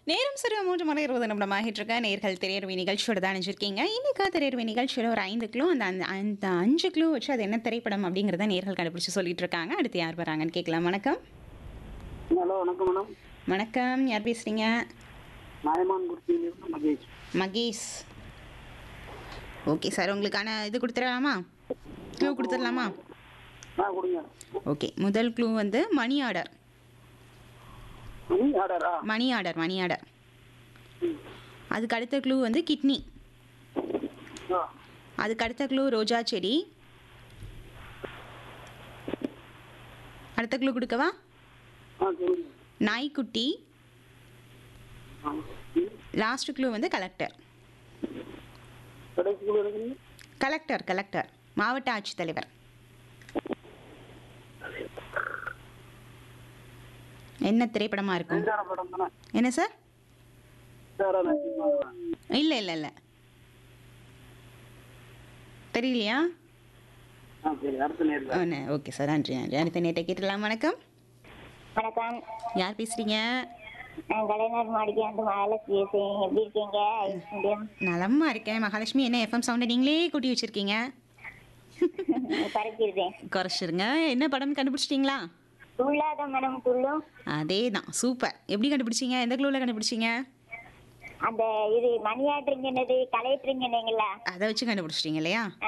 நேரம் சரி மூன்று மணி இருபது நிமிடம் ஆகிட்டு இருக்க நேர்கள் திரையர்வை நிகழ்ச்சியோட தான் நினைச்சிருக்கீங்க இன்னைக்கு திரையர்வை நிகழ்ச்சியோட ஒரு ஐந்து கிலோ அந்த அந்த அந்த அஞ்சு கிலோ வச்சு அது என்ன திரைப்படம் அப்படிங்கிறத நேர்கள் கண்டுபிடிச்சு சொல்லிட்டு இருக்காங்க அடுத்து யார் வராங்கன்னு கேட்கலாம் வணக்கம் ஹலோ வணக்கம் மேடம் வணக்கம் யார் பேசுறீங்க நாயமான் குர்த்தியிலிருந்து மகேஷ் மகேஷ் ஓகே சார் உங்களுக்கான இது கொடுத்துடலாமா க்ளூ கொடுத்துடலாமா ஆ கொடுங்க ஓகே முதல் க்ளூ வந்து மணி ஆர்டர் மணி ஆர்டரா மணி ஆர்டர் மணி ஆர்டர் அதுக்கு அடுத்த க்ளூ வந்து கிட்னி ஆ அதுக்கு அடுத்த க்ளூ ரோஜா செடி அடுத்த க்ளூ கொடுக்கவா ஆ சொல்லுங்க நாய்க்குட்டி ஆ. ம். லாஸ்ட் க்ளூ வந்து கலெக்டர் கடைசிக்குள்ள இருக்குங்க கலெக்டர் கலெக்டர் மாவட்ட ஆட்சித்தலைவர் என்ன திரைப்படமாக இருக்கும் நெஞ்சார படம் தானே என்ன சார் நெஞ்சார நரசிம்மா. இல்லை இல்லை இல்லை தெரியலையா ஆ சரி அடுத்த நேரில் ஓகே சார் நன்றி நன்றி அடுத்த நேட்டை கேட்டுடலாம் வணக்கம் வணக்கம் யார் பேசுகிறீங்க நான் கலைஞர் மாடிக்கு வந்து மகாலட்சுமி பேசுறேன் எப்படி இருக்கீங்க முடியும் நலமா இருக்கேன் மகாலட்சுமி என்ன எஃப்எம் சவுண்டை நீங்களே கூட்டி வச்சிருக்கீங்க பறக்கிறேன் குறைச்சிருங்க என்ன படம் கண்டுபிடிச்சிட்டிங்களா துள்ளாத மனம் துள்ளும் அதே தான் சூப்பர் எப்படி கண்டுபிடிச்சீங்க எந்த க்ளூவில் கண்டுபிடிச்சீங்க அந்த இது மணியாட்டுறீங்கன்னது கலையட்டுறீங்கன்னீங்களா அதை வச்சு கண்டுபிடிச்சிட்டிங்க இல்லையா